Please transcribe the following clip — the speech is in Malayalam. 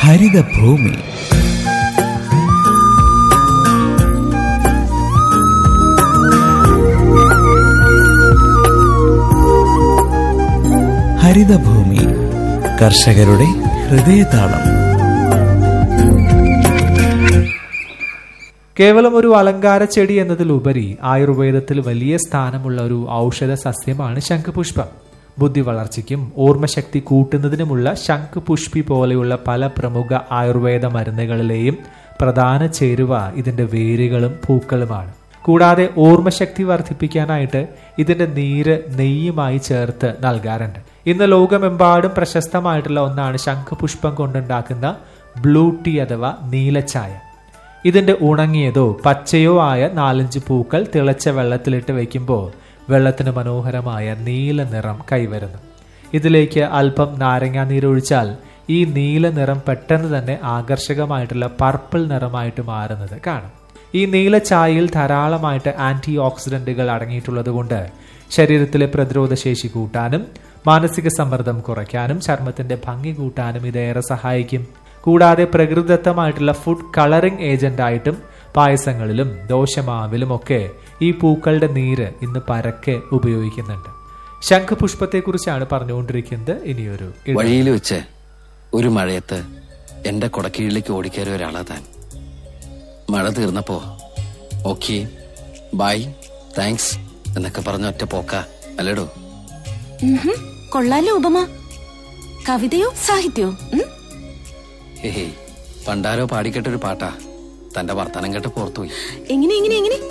ഹരിതഭൂമി ഹരിതഭൂമി കർഷകരുടെ ഹൃദയതാളം കേവലം ഒരു അലങ്കാര ചെടി എന്നതിലുപരി ആയുർവേദത്തിൽ വലിയ സ്ഥാനമുള്ള ഒരു ഔഷധ സസ്യമാണ് ശംഖുപുഷ്പം ബുദ്ധി വളർച്ചയ്ക്കും ഓർമ്മശക്തി കൂട്ടുന്നതിനുമുള്ള ശംഖുപുഷ്പി പോലെയുള്ള പല പ്രമുഖ ആയുർവേദ മരുന്നുകളിലെയും പ്രധാന ചേരുവ ഇതിന്റെ വേരുകളും പൂക്കളുമാണ് കൂടാതെ ഓർമ്മശക്തി വർദ്ധിപ്പിക്കാനായിട്ട് ഇതിന്റെ നീര് നെയ്യുമായി ചേർത്ത് നൽകാറുണ്ട് ഇന്ന് ലോകമെമ്പാടും പ്രശസ്തമായിട്ടുള്ള ഒന്നാണ് ശംഖുപുഷ്പം കൊണ്ടുണ്ടാക്കുന്ന ബ്ലൂ ടീ അഥവാ നീലച്ചായ ഇതിന്റെ ഉണങ്ങിയതോ പച്ചയോ ആയ നാലഞ്ച് പൂക്കൾ തിളച്ച വെള്ളത്തിലിട്ട് വെക്കുമ്പോൾ വെള്ളത്തിന് മനോഹരമായ നീല നിറം കൈവരുന്നു ഇതിലേക്ക് അല്പം നാരങ്ങാ നീരൊഴിച്ചാൽ ഈ നീല നിറം പെട്ടെന്ന് തന്നെ ആകർഷകമായിട്ടുള്ള പർപ്പിൾ നിറമായിട്ട് മാറുന്നത് കാണാം ഈ നീല ചായയിൽ ധാരാളമായിട്ട് ആന്റി ഓക്സിഡന്റുകൾ അടങ്ങിയിട്ടുള്ളത് കൊണ്ട് ശരീരത്തിലെ പ്രതിരോധ ശേഷി കൂട്ടാനും മാനസിക സമ്മർദ്ദം കുറയ്ക്കാനും ചർമ്മത്തിന്റെ ഭംഗി കൂട്ടാനും ഇതേറെ സഹായിക്കും കൂടാതെ പ്രകൃതിദത്തമായിട്ടുള്ള ഫുഡ് കളറിംഗ് ഏജന്റ് ആയിട്ടും പായസങ്ങളിലും ദോശമാവിലും ഒക്കെ ഈ പൂക്കളുടെ നീര് ഇന്ന് പരക്കെ ഉപയോഗിക്കുന്നുണ്ട് ശംഖുപുഷ്പത്തെക്കുറിച്ചാണ് പറഞ്ഞുകൊണ്ടിരിക്കുന്നത് ഇനിയൊരു ഇടം. വഴിയിൽ വെച്ച് ഒരു മഴയത്ത് എന്റെ കൊടക്കീഴിലേക്ക് ഓടിക്കയറിയ ഒരാളാ താൻ മഴ തീർന്നപ്പോ ഓക്കെ ബൈ താങ്ക്സ് എന്നൊക്കെ പറഞ്ഞ ഒറ്റ പോക്ക അല്ലേടോ ഉഹും, കൊള്ളാലോ ഉപമ കവിതയോ സാഹിത്യോ ഉം? ഹേ പണ്ടാരോ പാടിക്കേട്ടൊരു പാട്ടാ തന്റെ വർത്തമാനം കേട്ട് പുറത്തുപോയി എങ്ങനെ എങ്ങനെ എങ്ങനെ